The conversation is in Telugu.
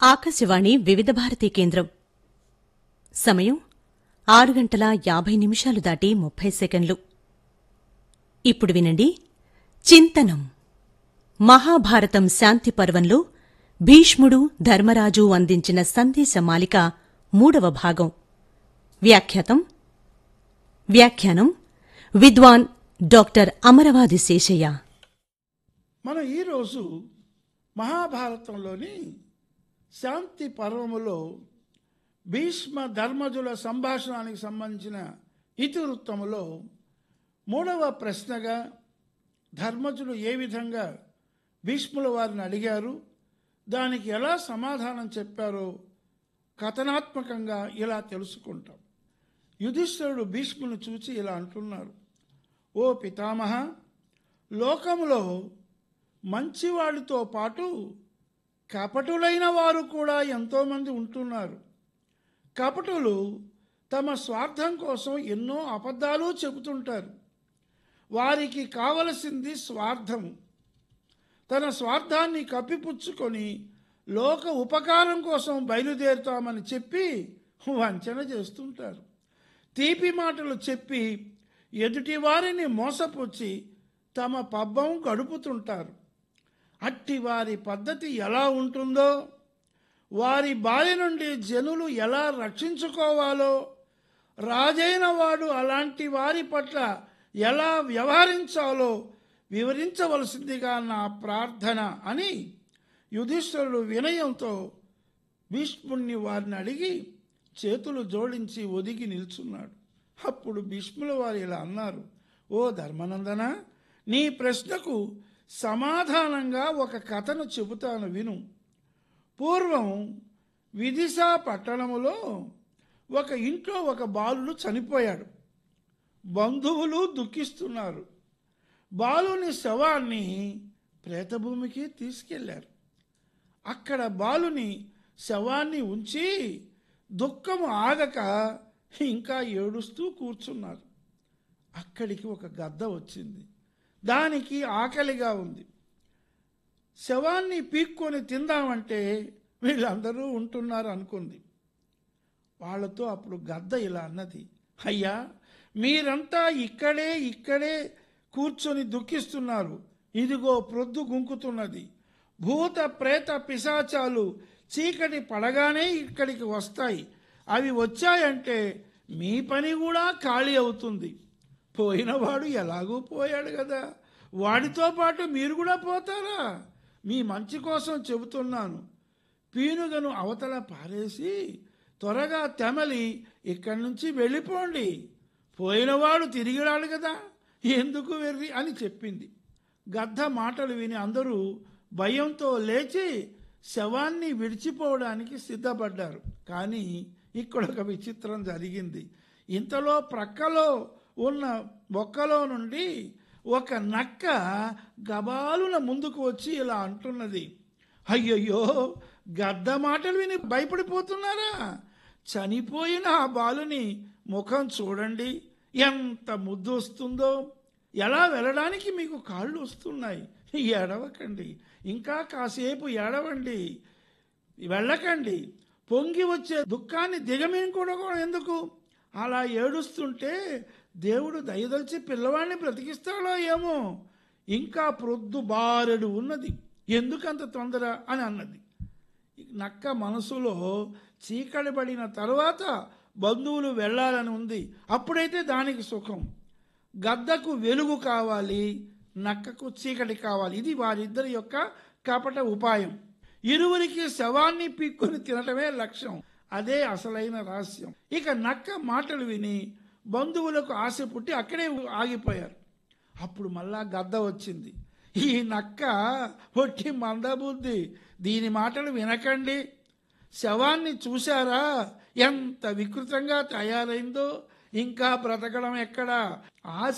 ఆకాశవాణి వివిధ భారతి కేంద్రం సమయం ఆరు గంటల యాభై నిమిషాలు దాటి ముప్పై సెకండ్లు ఇప్పుడు వినండి చింతనం మహాభారతం శాంతి పర్వంలో భీష్ముడు ధర్మరాజు అందించిన సందేశమాలిక మూడవ భాగం వ్యాఖ్యాతం వ్యాఖ్యానం విద్వాన్ డాక్టర్ అమరవాది శేషయ్య మనం ఈరోజు మహాభారతంలోని శాంతి పర్వములో భీష్మ ధర్మజుల సంభాషణానికి సంబంధించిన ఇతివృత్తములో మూడవ ప్రశ్నగా ధర్మజులు ఏ విధంగా భీష్ముల వారిని అడిగారు దానికి ఎలా సమాధానం చెప్పారో కథనాత్మకంగా ఇలా తెలుసుకుంటాం యుధిష్ఠిరుడు భీష్ముని చూచి ఇలా అంటున్నారు ఓ పితామహ లోకములో మంచివాడితో పాటు కపటులైన వారు కూడా ఎంతోమంది ఉంటున్నారు కపటులు తమ స్వార్థం కోసం ఎన్నో అబద్ధాలు చెబుతుంటారు వారికి కావలసింది స్వార్థము తన స్వార్థాన్ని కప్పిపుచ్చుకొని లోక ఉపకారం కోసం బయలుదేరుతామని చెప్పి వంచన చేస్తుంటారు తీపి మాటలు చెప్పి ఎదుటి వారిని మోసపుచ్చి తమ పబ్బం గడుపుతుంటారు అట్టి వారి పద్ధతి ఎలా ఉంటుందో వారి బారి నుండి జనులు ఎలా రక్షించుకోవాలో రాజైన వాడు అలాంటి వారి పట్ల ఎలా వ్యవహరించాలో వివరించవలసిందిగా నా ప్రార్థన అని యుధిష్ఠరుడు వినయంతో భీష్ముణ్ణి వారిని అడిగి చేతులు జోడించి ఒదిగి నిల్చున్నాడు అప్పుడు భీష్ముల వారు ఇలా అన్నారు ఓ ధర్మనందన నీ ప్రశ్నకు సమాధానంగా ఒక కథను చెబుతాను విను పూర్వం విదిశా పట్టణములో ఒక ఇంట్లో ఒక బాలుడు చనిపోయాడు బంధువులు దుఃఖిస్తున్నారు బాలుని శవాన్ని ప్రేతభూమికి తీసుకెళ్లారు అక్కడ బాలుని శవాన్ని ఉంచి దుఃఖము ఆగక ఇంకా ఏడుస్తూ కూర్చున్నారు అక్కడికి ఒక గద్ద వచ్చింది దానికి ఆకలిగా ఉంది శవాన్ని పీక్కొని తిందామంటే వీళ్ళందరూ ఉంటున్నారు అనుకుంది వాళ్ళతో అప్పుడు గద్ద ఇలా అన్నది అయ్యా మీరంతా ఇక్కడే ఇక్కడే కూర్చొని దుఃఖిస్తున్నారు ఇదిగో ప్రొద్దు గుంకుతున్నది భూత ప్రేత పిశాచాలు చీకటి పడగానే ఇక్కడికి వస్తాయి అవి వచ్చాయంటే మీ పని కూడా ఖాళీ అవుతుంది పోయినవాడు ఎలాగూ పోయాడు కదా వాడితో పాటు మీరు కూడా పోతారా మీ మంచి కోసం చెబుతున్నాను పీనుగను అవతల పారేసి త్వరగా తెమలి ఇక్కడి నుంచి వెళ్ళిపోండి పోయినవాడు తిరిగి రాడు కదా ఎందుకు వెర్రి అని చెప్పింది గద్ద మాటలు విని అందరూ భయంతో లేచి శవాన్ని విడిచిపోవడానికి సిద్ధపడ్డారు కానీ ఇక్కడ ఒక విచిత్రం జరిగింది ఇంతలో ప్రక్కలో ఉన్న మొక్కలో నుండి ఒక నక్క గబాలున ముందుకు వచ్చి ఇలా అంటున్నది అయ్యయ్యో గద్ద మాటలు విని భయపడిపోతున్నారా చనిపోయిన ఆ బాలుని ముఖం చూడండి ఎంత ముద్దు వస్తుందో ఎలా వెళ్ళడానికి మీకు కాళ్ళు వస్తున్నాయి ఏడవకండి ఇంకా కాసేపు ఏడవండి వెళ్ళకండి పొంగి వచ్చే దుఃఖాన్ని దిగమింగుకోవడం ఎందుకు అలా ఏడుస్తుంటే దేవుడు దయదలిచి పిల్లవాడిని బ్రతికిస్తాడో ఏమో ఇంకా ప్రొద్దు బారెడు ఉన్నది ఎందుకంత తొందర అని అన్నది నక్క మనసులో చీకటిపడిన తర్వాత బంధువులు వెళ్ళాలని ఉంది అప్పుడైతే దానికి సుఖం గద్దకు వెలుగు కావాలి నక్కకు చీకటి కావాలి ఇది వారిద్దరి యొక్క కపట ఉపాయం ఇరువురికి శవాన్ని పీక్కుని తినటమే లక్ష్యం అదే అసలైన రహస్యం ఇక నక్క మాటలు విని బంధువులకు ఆశ పుట్టి అక్కడే ఆగిపోయారు అప్పుడు మళ్ళా గద్ద వచ్చింది ఈ నక్క పొట్టి మందబుద్ధి దీని మాటలు వినకండి శవాన్ని చూశారా ఎంత వికృతంగా తయారైందో ఇంకా బ్రతకడం ఎక్కడా ఆశ